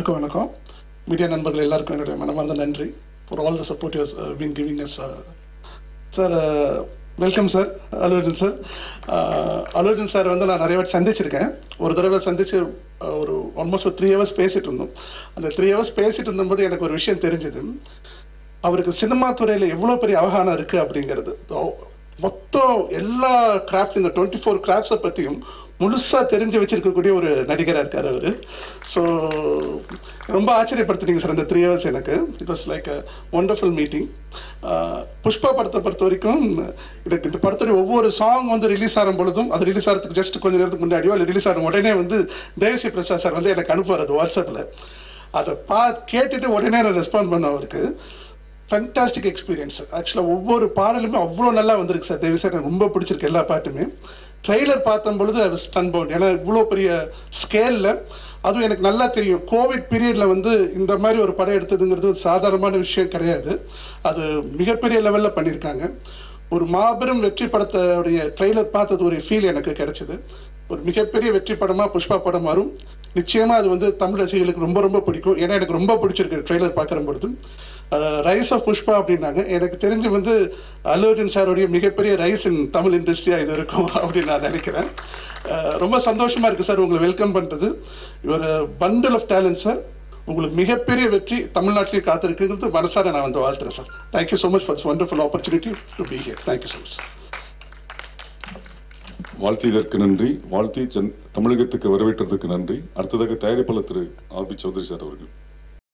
எல்லாத்துக்கும் வணக்கம் மீடியா நண்பர்கள் எல்லாருக்கும் என்னுடைய மனமார்ந்த நன்றி for all the support you've been giving yes sir welcome sir அலுவலன் சார் அலுவலன் சார் வந்து நான் நிறைய வாட்டி சந்திச்சிருக்கேன் ஒரு தடவை சந்திச்சு uh, ஒரு ஆல்மோஸ்ட் ஒரு த்ரீ ஹவர்ஸ் பேசிட்டு இருந்தோம் அந்த த்ரீ ஹவர்ஸ் பேசிட்டு இருந்தபோது எனக்கு ஒரு விஷயம் தெரிஞ்சது அவருக்கு சினிமா துறையில எவ்வளவு பெரிய அவகானம் இருக்கு அப்படிங்கிறது ஓ- மொத்தம் எல்லா கிராஃப்ட் இந்த டுவெண்ட்டி ஃபோர் கிராஃப்ட்ஸை பத்தியும் முழுசா தெரிஞ்சு வச்சிருக்கக்கூடிய ஒரு நடிகரா இருக்காரு அவரு ஸோ ரொம்ப ஆச்சரியப்படுத்துனீங்க சார் இந்த த்ரீ ஹவர்ஸ் எனக்கு it was like a wonderful meeting Pushpa படத்தை பொறுத்த வரைக்கும் எனக்கு இந்த படத்துடைய ஒவ்வொரு சாங் வந்து ரிலீஸ் ஆகும் பொழுதும் அது ரிலீஸ் ஆகிறதுக்கு ஜஸ்ட் கொஞ்ச நேரத்துக்கு முன்னாடியோ இல்லை ரிலீஸ் ஆகும் உடனே வந்து தேசி பிரசாத் சார் வந்து எனக்கு அனுப்புவார் அது வாட்ஸ்அப்பில் அதை பா கேட்டுட்டு உடனே நான் ரெஸ்பாண்ட் பண்ண அவருக்கு ஃபேண்டாஸ்டிக் எக்ஸ்பீரியன்ஸ் ஆக்சுவலாக ஒவ்வொரு பாடலுமே அவ்வளோ நல்லா வந்திருக்கு சார் தேவி சார் எனக்கு ரொம்ப பிடிச்சிருக்கு எல்லா பாட்டுமே ட்ரெய்லர் பார்த்தும் பொழுது அது ஸ்டன் பவுண்ட் ஏன்னா இவ்வளோ பெரிய ஸ்கேலில் அதுவும் எனக்கு நல்லா தெரியும் கோவிட் பீரியடில் வந்து இந்த மாதிரி ஒரு படம் எடுத்ததுங்கிறது ஒரு சாதாரணமான விஷயம் கிடையாது அது மிகப்பெரிய லெவலில் பண்ணியிருக்காங்க ஒரு மாபெரும் வெற்றி படத்தோடைய ட்ரெய்லர் பார்த்தது ஒரு ஃபீல் எனக்கு கிடைச்சது ஒரு மிகப்பெரிய வெற்றி படமா புஷ்பா படம் வரும் நிச்சயமா அது வந்து தமிழ் ரசிகர்களுக்கு ரொம்ப ரொம்ப பிடிக்கும் ஏன்னா எனக்கு ரொம்ப பிடிச்சிருக்கு ட்ரெய்லர் பார்க்குற பொழுது ரைஸ் ஆஃப் புஷ்பா அப்படின்னாங்க எனக்கு தெரிஞ்சு வந்து அல்லு அர்ஜுன் சாருடைய மிகப்பெரிய ரைஸ் இன் தமிழ் இண்டஸ்ட்ரியா இது இருக்கும் அப்படின்னு நான் நினைக்கிறேன் அஹ் ரொம்ப சந்தோஷமா இருக்கு சார் உங்களை வெல்கம் பண்றது ஒரு பண்டில் ஆஃப் டேலண்ட் சார் உங்களுக்கு மிகப்பெரிய வெற்றி தமிழ்நாட்டிலேயே காத்திருக்குங்கிறது மனசார நான் வந்து வாழ்த்துறேன் sir thank you so much for this wonderful opportunity to be here thank you so much வாழ்த்தியதற்கு நன்றி வாழ்த்தி சென் தமிழகத்துக்கு வரவேற்றதற்கு நன்றி அடுத்ததாக தயாரிப்பாளர் திரு ஆர் பி சௌத்ரி சார் அவர்கள்